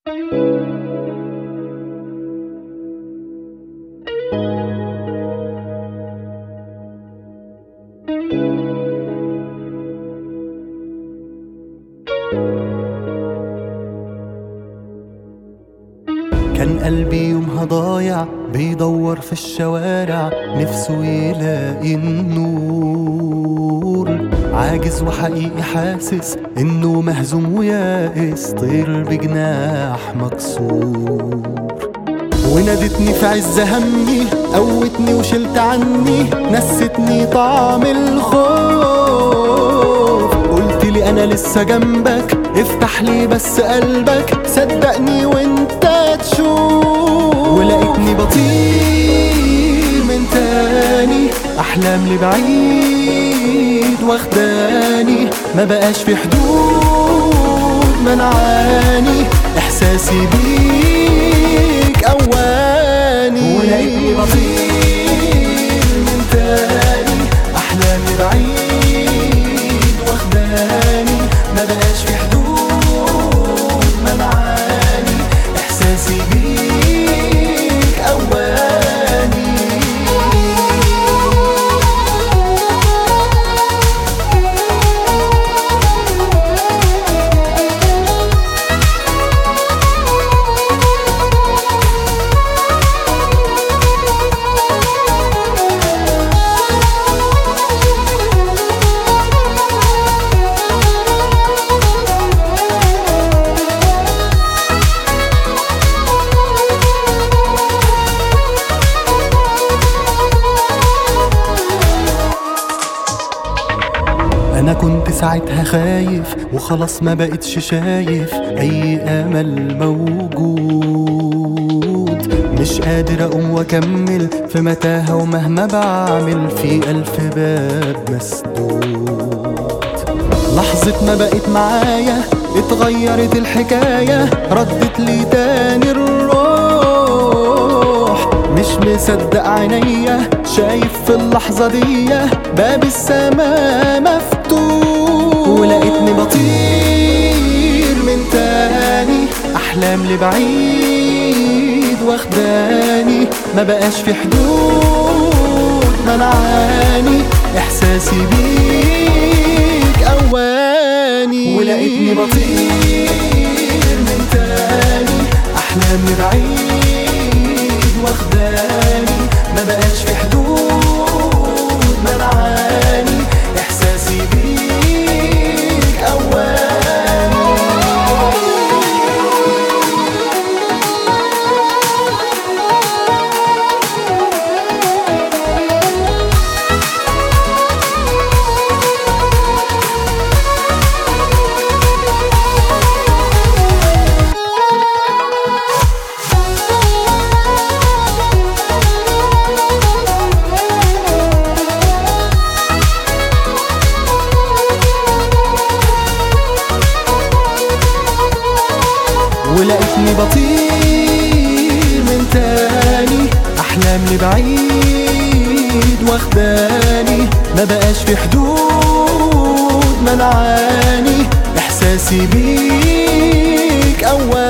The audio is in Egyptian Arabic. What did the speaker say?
كان قلبي يومها ضايع بيدور في الشوارع نفسه يلاقي النور عاجز وحقيقي حاسس انه مهزوم ويائس طير بجناح مكسور ونادتني في عز همي قوتني وشلت عني نستني طعم الخوف قلت لي انا لسه جنبك افتح لي بس قلبك صدقني وانت تشوف ولقيتني بطير من تاني احلام لبعيد واخداني ما بقاش في حدود منعاني احساسي بيك اواني ولقيتني بطير من تاني احلامي بعيد واخداني ما بقاش في حدود منعاني احساسي بيك اواني انا كنت ساعتها خايف وخلاص ما بقتش شايف اي امل موجود مش قادر اقوم واكمل في متاهة ومهما بعمل في الف باب مسدود لحظة ما بقت معايا اتغيرت الحكاية ردت لي تاني الروح مش مصدق عينيا شايف في اللحظة دي باب السما مفتوح ولقيتني بطير من تاني أحلام لبعيد واخداني ما بقاش في حدود منعاني إحساسي بيك أواني ولقيتني بطير من تاني أحلام لبعيد واخداني ما بقاش في حدود منعاني احساسي بيك اواني ولقيتني بطير من تاني احلام لبعيد واخداني ما بقاش في حدود منعاني احساسي بيك اول